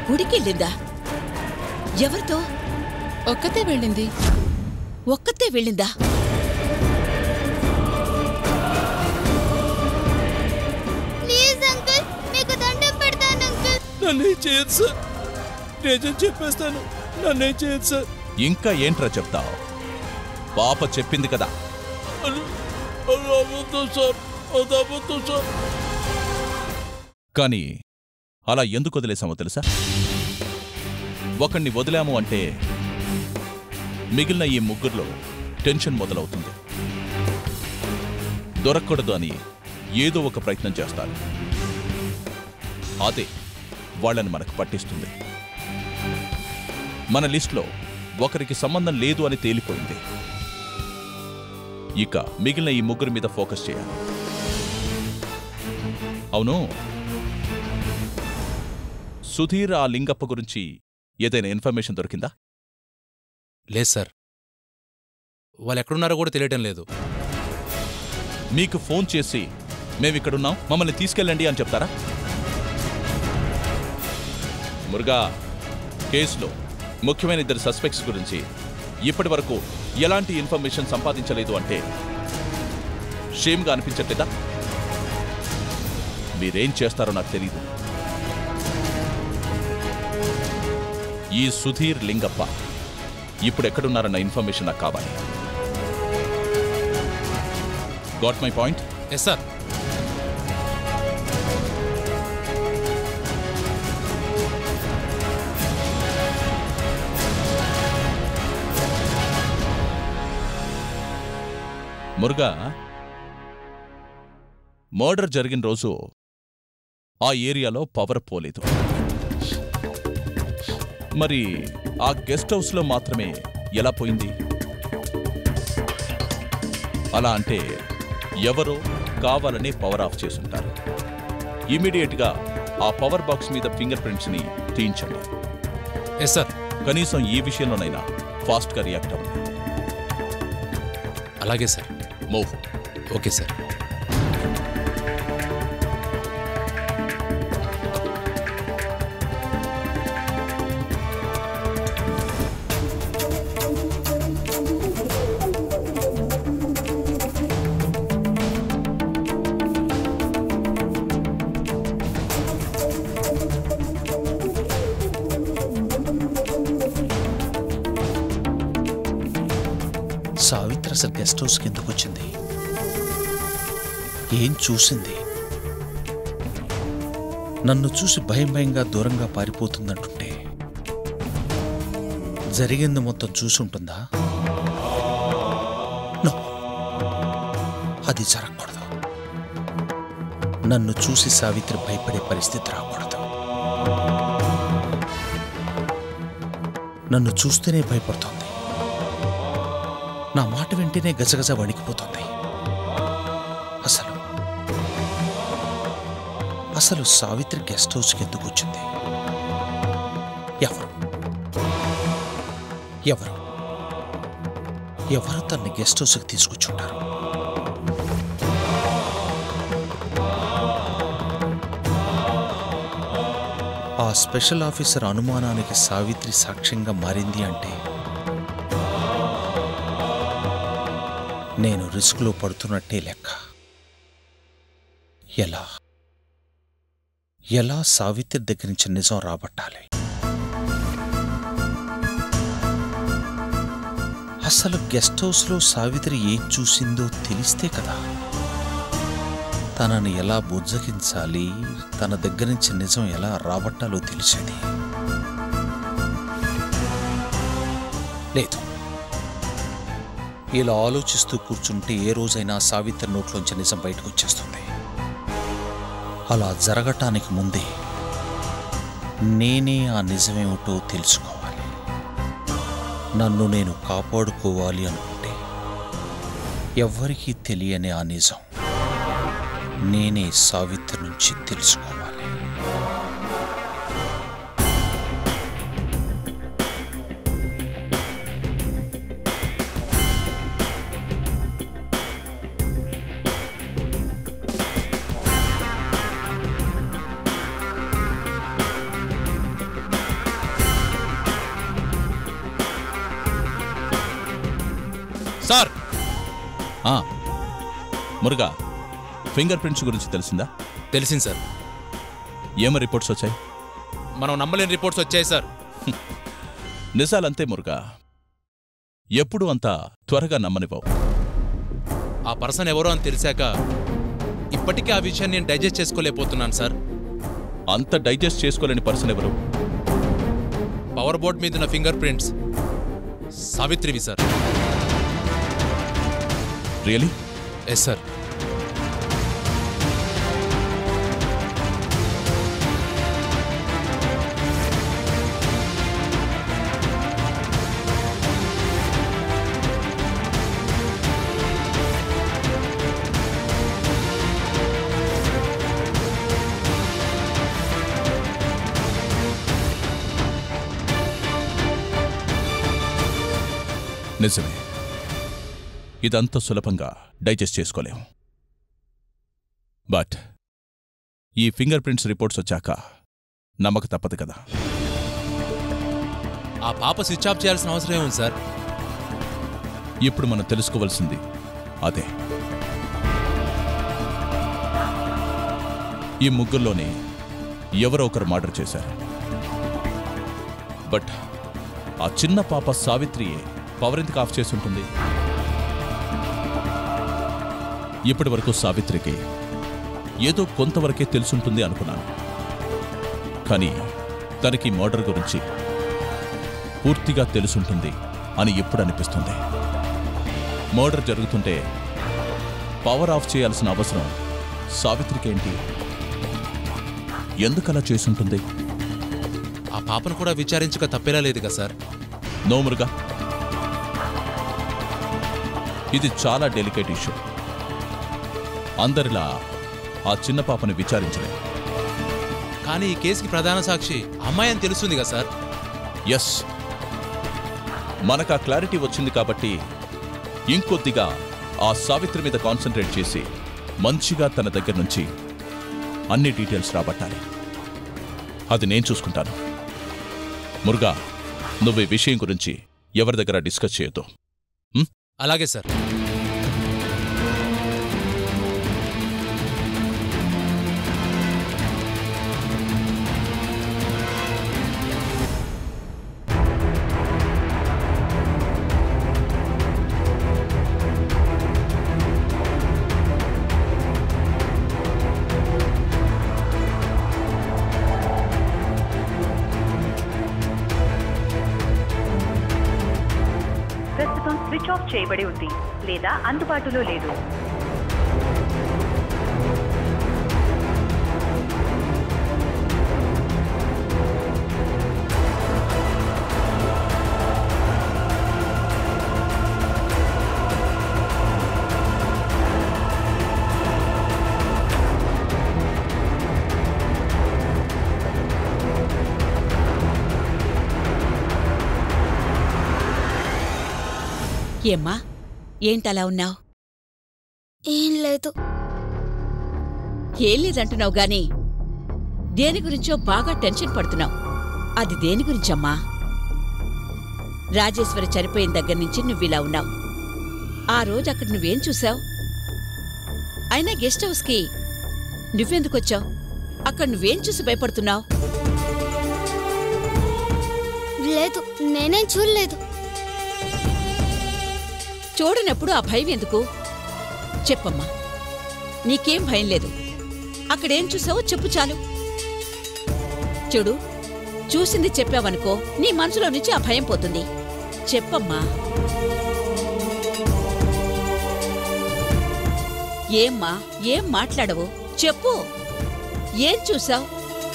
గుడికెళ్ళిందా ఎవరితో ఒక్కతే వెళ్ళింది ఒక్కతే వెళ్ళిందా ప్లీజ్ అంకుల్ మీకు దండం పెడతాను అంకుల్ నన్నేం చేయదు సార్ నిజం చెప్పేస్తాను నన్నేం చేయదు సార్ ఇంకా ఏంట్రా చెప్తావు పాప చెప్పింది కదా అది అది అబద్ధం సార్ అది అబద్ధం సార్ కానీ అలా ఎందుకు వదిలేశామో తెలుసా ఒకణ్ణి వదిలాము అంటే మిగిలిన ఈ ముగ్గురులో టెన్షన్ మొదలవుతుంది దొరకకూడదు అని ఏదో ఒక ప్రయత్నం చేస్తారు అదే వాళ్ళని మనకు పట్టిస్తుంది మన లిస్టులో ఒకరికి సంబంధం లేదు అని తేలిపోయింది ఇక మిగిలిన ఈ ముగ్గురి మీద ఫోకస్ చేయాలి అవును సుధీర్ ఆ లింగప్ప గురించి ఏదైనా ఇన్ఫర్మేషన్ దొరికిందా లేదు సార్ వాళ్ళు ఎక్కడున్నారో కూడా తెలియటం లేదు మీకు ఫోన్ చేసి మేమిక్కడున్నాం మమ్మల్ని తీసుకెళ్ళండి అని చెప్తారా మురుగా కేసులో ముఖ్యమైన ఇద్దరు సస్పెక్ట్స్ గురించి ఇప్పటి వరకు ఎలాంటి ఇన్ఫర్మేషన్ సంపాదించలేదు అంటే షేమ్గా అనిపించట్లేదా మీరేం చేస్తారో నాకు తెలీదు ఈ సుధీర్ లింగప్ప ఇప్పుడు ఎక్కడున్నారన్న ఇన్ఫర్మేషన్ నాకు కావాలి got my point yes sir Muruga murder జరిగిన రోజు ఆ ఏరియాలో పవర్ పోలేదు మరి ఆ గెస్ట్ హౌస్లో మాత్రమే ఎలా పోయింది అలా అంటే ఎవరో కావాలని పవర్ ఆఫ్ చేసుంటారు ఇమీడియట్గా ఆ పవర్ బాక్స్ మీద ఫింగర్ ప్రింట్స్ని తీయించండి ఎస్ సార్ కనీసం ఈ విషయంలోనైనా ఫాస్ట్గా రియాక్ట్ అవ్వండి అలాగే sir move okay sir Savitra అసలు గెస్ట్ హౌస్కి ఎందుకు వచ్చింది ఏం చూసింది నన్ను చూసి భయం భయంగా దూరంగా పారిపోతుందంటుంటే జరిగింది మొత్తం చూసి ఉంటుందా నో అది జరగకూడదు నన్ను చూసి సావిత్రి భయపడే పరిస్థితి రాకూడదు నన్ను చూస్తేనే భయపడుతోంది నా మాట వింటేనే గజగజ వణికిపోతుంది అసలు అసలు సావిత్రి గెస్ట్ హౌస్కి ఎందుకు వచ్చింది ఎవరు ఎవరు ఎవరు తన్ని గెస్ట్ హౌస్కి తీసుకొచ్చుంటారు ఆ స్పెషల్ ఆఫీసర్ అనుమానానికి సావిత్రి సాక్ష్యంగా మారింది అంటే నేను రిస్క్లో పడుతున్నట్టే లెక్క ఎలా ఎలా సావిత్రి దగ్గర నుంచి నిజం రాబట్టాలి అసలు గెస్ట్ హౌస్లో సావిత్రి ఏం చూసిందో తెలిస్తే కదా తనని ఎలా బుజ్జగించాలి తన దగ్గర నుంచి నిజం ఎలా రాబట్టాలో తెలిసేది లేదు ఇలా ఆలోచిస్తూ కూర్చుంటే ఏ రోజైనా సావిత్రి నోట్లోంచి నిజం బయటకు వచ్చేస్తుంది అలా జరగటానికి ముందే నేనే ఆ నిజమేమిటో తెలుసుకోవాలి నన్ను నేను కాపాడుకోవాలి అనుకుంటే ఎవ్వరికీ తెలియని ఆ నిజం నేనే సావిత్రి నుంచి తెలుసుకోవాలి సార్ ఆ, మురుగా ఫింగర్ ప్రింట్స్ గురించి తెలిసిందా తెలిసింది సార్ ఏమ రిపోర్ట్స్ వచ్చాయి మనం నమ్మలేని రిపోర్ట్స్ వచ్చాయి సార్ నిజాలంతే మురుగా ఎప్పుడు అంత త్వరగా నమ్మనివ్వవు ఆ పర్సన్ ఎవరో అని తెలిసాక ఇప్పటికీ ఆ విషయాన్ని నేను డైజెస్ట్ చేసుకోలేకపోతున్నాను సార్ అంత డైజెస్ట్ చేసుకోలేని పర్సన్ ఎవరు పవర్ బోర్డ్ మీద ఉన్న ఫింగర్ ప్రింట్స్ సావిత్రివి సార్ రియలీ ఎస్ సార్ నిజమే ఇదంత సులభంగా డైజెస్ట్ చేసుకోలేం బట్ ఈ ఫింగర్ ప్రింట్స్ రిపోర్ట్స్ వచ్చాక నమ్మక తప్పదు కదా ఆ పాప స్విచ్ ఆఫ్ చేయాల్సిన అవసరం ఏముంది సార్ ఇప్పుడు మనం తెలుసుకోవాల్సింది అదే ఈ ముగ్గురులోనే ఎవరో ఒకరు మర్డర్ చేశారు బట్ ఆ చిన్న పాప సావిత్రియే పవర్ ఎందుకు ఆఫ్ చేసి ఉంటుంది ఇప్పటి వరకు సావిత్రికి ఏదో కొంతవరకే తెలుసుంటుంది అనుకున్నాను కానీ తనకి మర్డర్ గురించి పూర్తిగా తెలుసుంటుంది అని ఎప్పుడు అనిపిస్తుంది మర్డర్ జరుగుతుంటే పవర్ ఆఫ్ చేయాల్సిన అవసరం సావిత్రికేంటి ఎందుకలా చేసుంటుంది ఆ పాపను కూడా విచారించక తప్పేలా లేదు కదా సార్ నోమురుగా ఇది చాలా డెలికేట్ ఇష్యూ అందరిలా ఆ చిన్న పాపని విచారించలేదు కానీ ఈ కేసుకి ప్రధాన సాక్షి అమ్మాయి అని తెలుస్తుంది కదా సార్ ఎస్ మనకు ఆ క్లారిటీ వచ్చింది కాబట్టి ఇంకొద్దిగా ఆ సావిత్రి మీద కాన్సన్ట్రేట్ చేసి మంచిగా తన దగ్గర నుంచి అన్ని డీటెయిల్స్ రాబట్టాలి అది నేను చూసుకుంటాను మురుగా నువ్వు ఈ విషయం గురించి ఎవరి దగ్గర డిస్కస్ చేయొద్దు అలాగే సార్ ప్రస్తుతం స్విచ్ ఆఫ్ చేయబడి ఉంది లేదా అందుబాటులో లేదు ఏమ్మా ఏంటలా ఉన్నావు ఏం లేదు ఏం లేదంటున్నావు గాని దేని గురించో బాగా టెన్షన్ పడుతున్నావు అది దేని గురించమ్మా రాజేశ్వరి చనిపోయిన దగ్గర నుంచి నువ్విలా ఉన్నావు ఆ రోజు అక్కడ నువ్వేం చూసావు అయినా గెస్ట్ హౌస్కి నువ్వెందుకొచ్చావు అక్కడ నువ్వేం చూసి భయపడుతున్నావు లేదు నేనేం చూడలేదు చూడనప్పుడు ఆ భయం ఎందుకు చెప్పమ్మా నీకేం భయం లేదు అక్కడేం చూసావో చెప్పు చాలు చూడు చూసింది చెప్పావనుకో నీ మనసులో నుంచి ఆ భయం పోతుంది చెప్పమ్మా ఏమ్మా ఏం మాట్లాడవు చెప్పు ఏం చూసావు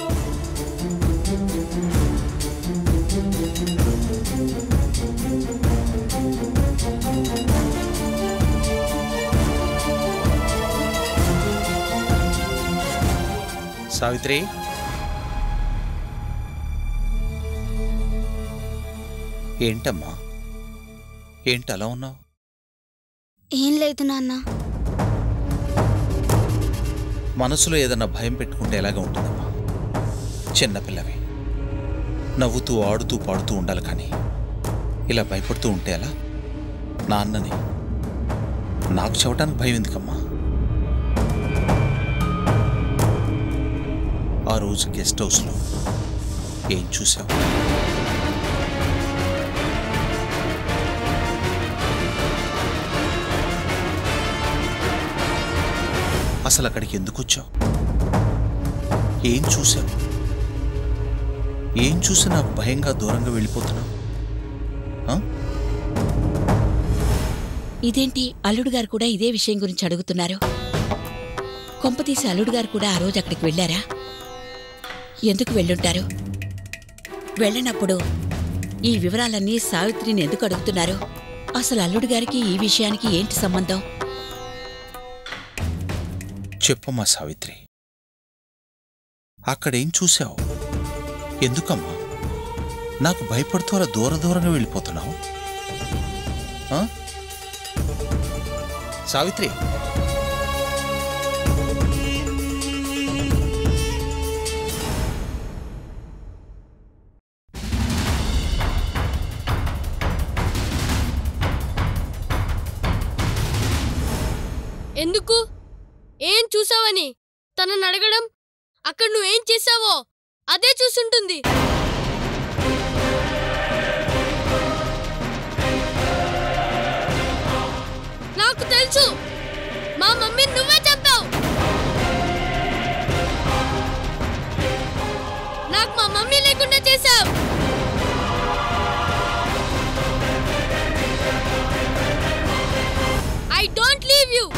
సావిత్రి ఏంటమ్మా ఏంటి అలా ఉన్నావు ఏం లేదు నాన్న మనసులో ఏదన్నా భయం పెట్టుకుంటే ఎలాగా ఉంటుందమ్మా చిన్నపిల్లవి నవ్వుతూ ఆడుతూ పాడుతూ ఉండాలి కానీ ఇలా భయపడుతూ ఉంటే ఎలా నాన్నని నాకు చెప్పడానికి భయం ఎందుకమ్మా ఆ రోజు గెస్ట్ హౌస్లో ఏం చూసావు అసలు అక్కడికి ఎందుకు వచ్చావు ఏం చూసావు ఏం చూసి నాకు భయంగా దూరంగా వెళ్ళిపోతున్నావు ఆ? ఇదేంటి అల్లుడు గారు కూడా ఇదే విషయం గురించి అడుగుతున్నారు కొంపతీసి అల్లుడు గారు కూడా ఆ రోజు అక్కడికి వెళ్ళారా ఎందుకు వెళ్ళుంటారు వెళ్ళినప్పుడు ఈ వివరాలన్నీ సావిత్రిని ఎందుకు అడుగుతున్నారు అసలు అల్లుడు గారికి ఈ విషయానికి ఏంటి సంబంధం చెప్పమ్మా సావిత్రి అక్కడేం చూసావు ఎందుకమ్మా నాకు భయపడుతూ అలా దూర దూరంగా వెళ్ళిపోతున్నావు ఆ? సావిత్రి ఎందుకు ఏం చూసావని తనని అడగడం అక్కడ నువ్వేం చేసావో అదే చూసుంటుంది నాకు తెలుసు మా మమ్మీ నువ్వే చంపావు నాకు మా మమ్మీ లేకుండా చేసావు ఐ డోంట్ లీవ్ యూ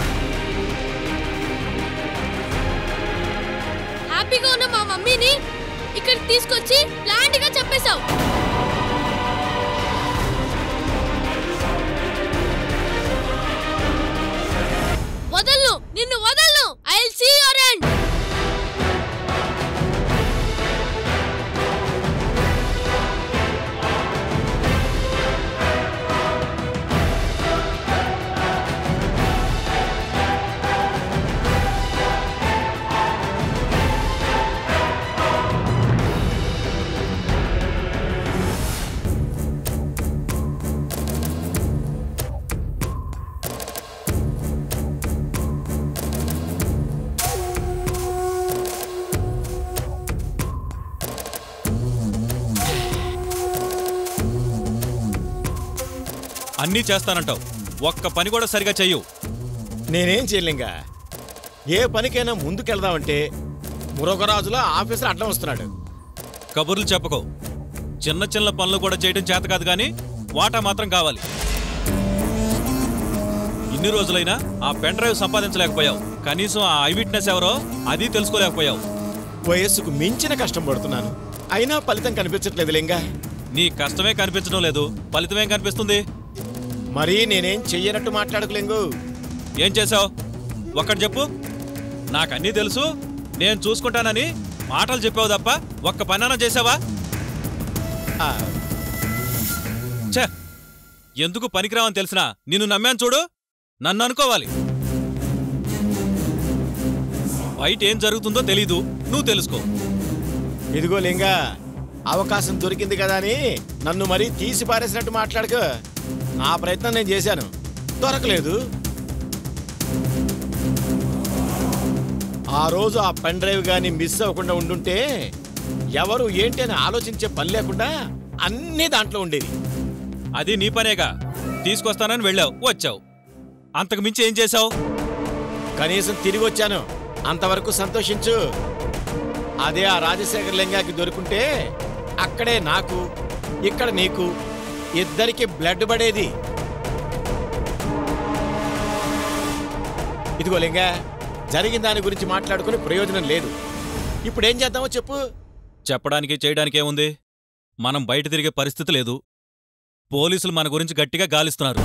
హ్యాపీగా ఉన్న మా మమ్మీని ఇక్కడికి తీసుకొచ్చి ప్లాంట్ గా చెప్పేశావు వదలను నిన్ను వదలను I will see your end అన్నీ చేస్తానంటావు ఒక్క పని కూడా సరిగా చెయ్యు నేనేం చేయలేంగా ఏ పనికైనా ముందుకెళ్దామంటే మురగరాజులా ఆఫీసర్ అడ్డం వస్తున్నాడు కబుర్లు చెప్పుకో చిన్న చిన్న పనులు కూడా చేయడం చేత కాదు కానీ వాటా మాత్రం కావాలి ఇన్ని రోజులైనా ఆ పెన్ డ్రైవ్ సంపాదించలేకపోయావు కనీసం ఆ ఐ విట్నెస్ ఎవరో అది తెలుసుకోలేకపోయావు వయస్సుకు మించిన కష్టం పడుతున్నాను అయినా ఫలితం కనిపించట్లేదు లేంగా నీ కష్టమే కనిపించడం లేదు ఫలితమేం కనిపిస్తుంది మరీ నేనేం చెయ్యనట్టు మాట్లాడుకోలేంగు ఏం చేశావు ఒక్కటి చెప్పు నాకన్నీ తెలుసు నేను చూసుకుంటానని మాటలు చెప్పావు తప్ప ఒక్క పనైనా చేసావా ఆ, ఛే ఎందుకు పనికిరావని తెలిసినా నిన్ను నమ్మాను చూడు నన్ను అనుకోవాలి బయట ఏం జరుగుతుందో తెలీదు నువ్వు తెలుసుకో ఇదిగో లింగా అవకాశం దొరికింది కదా అని నన్ను మరీ తీసి పారేసినట్టు మాట్లాడక నా ప్రయత్నం నేను చేశాను దొరకలేదు ఆ రోజు ఆ పెన్ డ్రైవ్ గాని మిస్ అవ్వకుండా ఉండుంటే ఎవరు ఏంటి అని ఆలోచించే పని లేకుండా అన్నీ దాంట్లో ఉండేవి అది నీ పనేగా తీసుకొస్తానని వెళ్ళావు వచ్చావు అంతకు మించి ఏం చేశావు కనీసం తిరిగి వచ్చాను అంతవరకు సంతోషించు అదే ఆ రాజశేఖర్ లింగాకి దొరుకుంటే అక్కడే నాకు ఇక్కడ నీకు ఇద్దరికి బ్లడ్ పడేది ఇదిగో లింగా జరిగిన దాని గురించి మాట్లాడుకుని ప్రయోజనం లేదు ఇప్పుడు ఏం చేద్దామో చెప్పు చెప్పడానికి చేయడానికి ఏముంది మనం బయట తిరిగే పరిస్థితి లేదు పోలీసులు మన గురించి గట్టిగా గాలిస్తున్నారు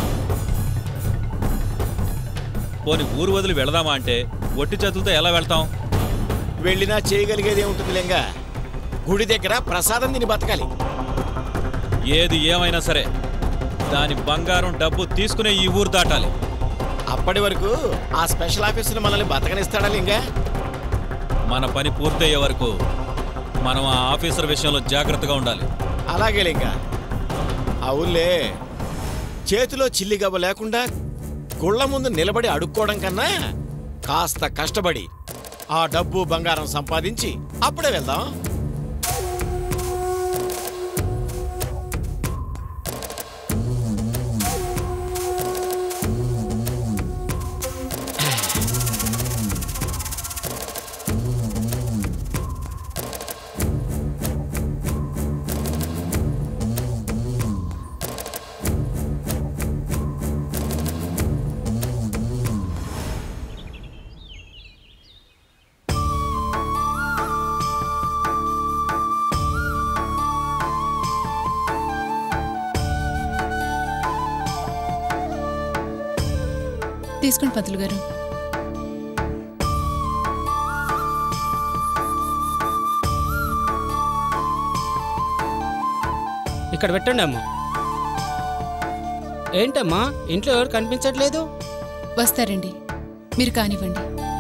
పోని ఊరు వదిలి వెళదామా అంటే ఒట్టి చేతులతో ఎలా వెళ్తాం వెళ్ళినా చేయగలిగేది ఏముంటుంది లింగా గుడి దగ్గర ప్రసాదం తిని బతకాలి ఏది ఏమైనా సరే దాని బంగారం డబ్బు తీసుకునే ఈ ఊరు దాటాలి అప్పటి వరకు ఆ స్పెషల్ ఆఫీసర్ మనల్ని బతకనిస్తాడా లింగా మన పని పూర్తయ్యే వరకు మనం ఆ ఆఫీసర్ విషయంలో జాగ్రత్తగా ఉండాలి అలాగే లింగా అవునులే చేతిలో చిల్లిగవ్వ లేకుండా గుళ్ళ ముందు నిలబడి అడుక్కోవడం కన్నా కాస్త కష్టపడి ఆ డబ్బు బంగారం సంపాదించి అప్పుడే వెళ్దాం తీసుకోండి పంతులు గారు ఇక్కడ పెట్టండి అమ్మా ఏంటమ్మా ఇంట్లో ఎవరు కనిపించట్లేదు వస్తారండి మీరు కానివ్వండి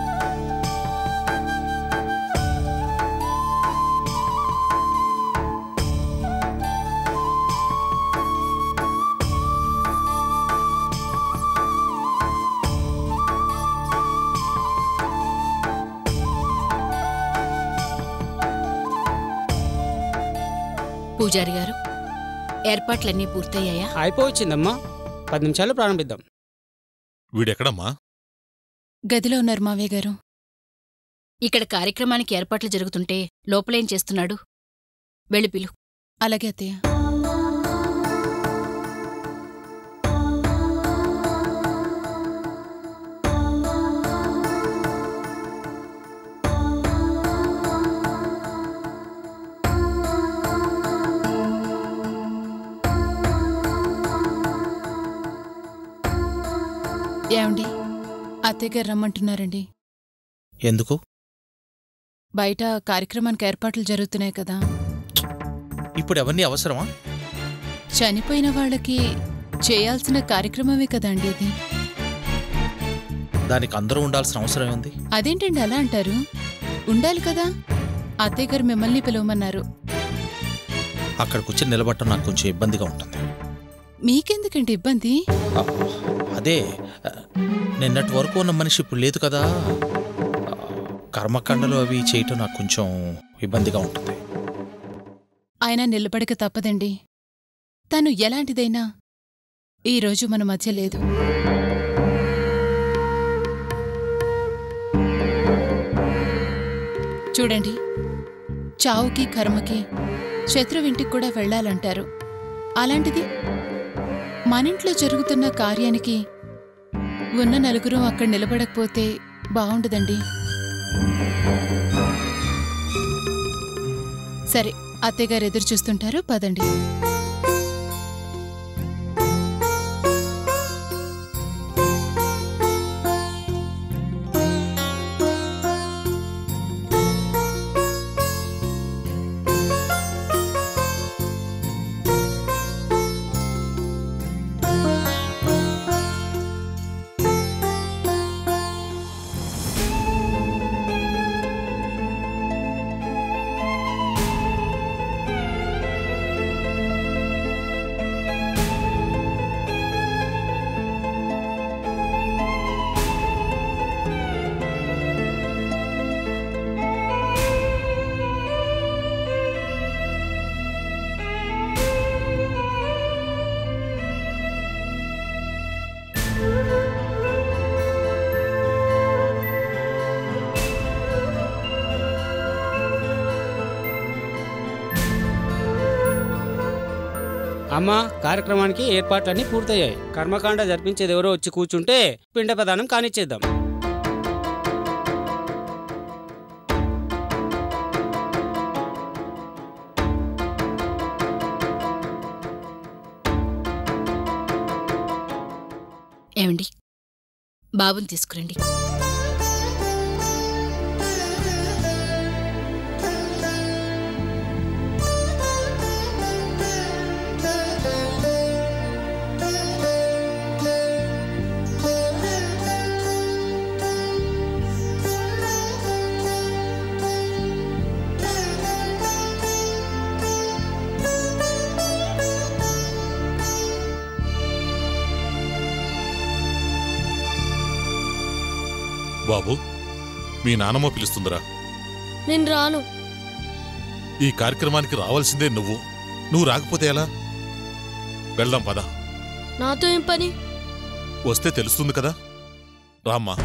పూజారి గారు ఏర్పాట్లన్నీ పూర్తయ్యాయా అయిపోవచ్చిందమ్మా పది నిమిషాలు ప్రారంభిద్దాం వీడెక్కడమ్మా గదిలో ఉన్నారు మావయ్య గారు ఇక్కడ కార్యక్రమానికి ఏర్పాట్లు జరుగుతుంటే లోపలేం చేస్తున్నాడు వెళ్ళి పిలు అలాగే అత్తయ్య ఏమండి అత్తయ్య గారు రమ్మంటున్నారండి ఎందుకు బయట కార్యక్రమానికి ఏర్పాట్లు జరుగుతున్నాయి కదా ఇప్పుడు అవన్నీ అవసరమా చనిపోయిన వాళ్ళకి చేయాల్సిన కార్యక్రమమే కదండి ఇది దానికి అందరూ ఉండాల్సిన అవసరం ఉంది అదేంటండి అలా అంటారు ఉండాలి కదా అత్తయ్య గారు మిమ్మల్ని పిలవమన్నారు అక్కడికి వచ్చి నిలబడటం నాకు కొంచెం ఇబ్బందిగా ఉంటుంది మీకెందుకండి ఇబ్బంది ఆ, అదే ఆ, నిన్నటి వరకు ఉన్న మనిషి ఇప్పుడు లేదు కదా ఆ, కర్మకాండలు అవి చేయటం నాకు కొంచెం ఇబ్బందిగా ఉంటుంది ఆయన నిలబడక తప్పదండి తను ఎలాంటిదైనా ఈరోజు మన మధ్య లేదు చూడండి చావుకి కర్మకి శత్రువింటికి కూడా వెళ్ళాలంటారు అలాంటిది మనింట్లో జరుగుతున్న కార్యానికి ఉన్న నలుగురు అక్కడ నిలబడకపోతే బాగుండదండి సరే అత్తయ్యగారు ఎదురు చూస్తుంటారు పదండి అమ్మా కార్యక్రమానికి ఏర్పాట్లన్నీ పూర్తయ్యాయి కర్మకాండ జరిపించేది ఎవరో వచ్చి కూర్చుంటే పిండ ప్రదానం కానిచ్చేద్దాం ఏమండి బాబుని తీసుకురండి బాబు మీ నానమ్మ పిలుస్తుందిరా నేను రాను ఈ కార్యక్రమానికి రావాల్సిందే నువ్వు నువ్వు రాకపోతే ఎలా వెళ్దాం పద నాతో ఏం పని వస్తే తెలుస్తుంది కదా రామ్మా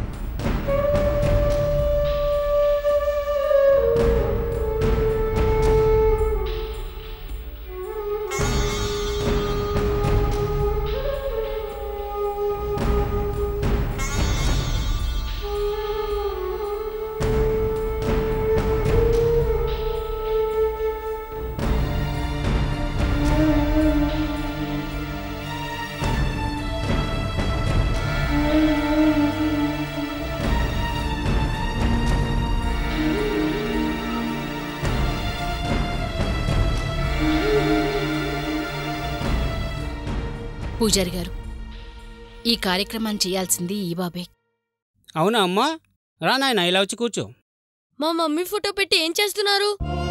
పూజారి గారు ఈ కార్యక్రమాన్ని చేయాల్సింది ఈ బాబే అవునా అమ్మా రా నాయన ఇలా వచ్చి కూర్చో మా మమ్మీ ఫోటో పెట్టి ఏం చేస్తున్నారు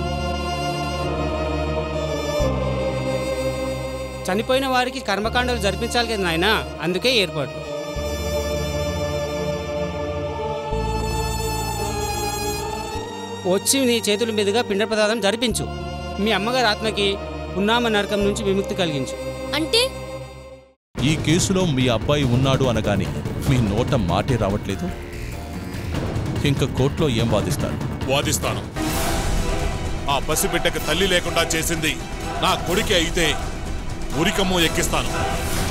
చనిపోయిన వారికి కర్మకాండలు జరిపించాలి కదా నాయన అందుకే ఏర్పాటు వచ్చి నీ చేతుల మీదుగా పిండ ప్రదానం జరిపించు మీ అమ్మగారి ఆత్మకి ఉన్నామ నరకం నుంచి విముక్తి కలిగించు అంటే ఈ కేసులో మీ అబ్బాయి ఉన్నాడు అనగాని మీ నోట మాటే రావట్లేదు ఇంక కోర్టులో ఏం వాదిస్తారు వాదిస్తాను ఆ పసిబిడ్డకి తల్లి లేకుండా చేసింది నా కొడుకే అయితే ఉరికమ్మో ఎక్కిస్తాను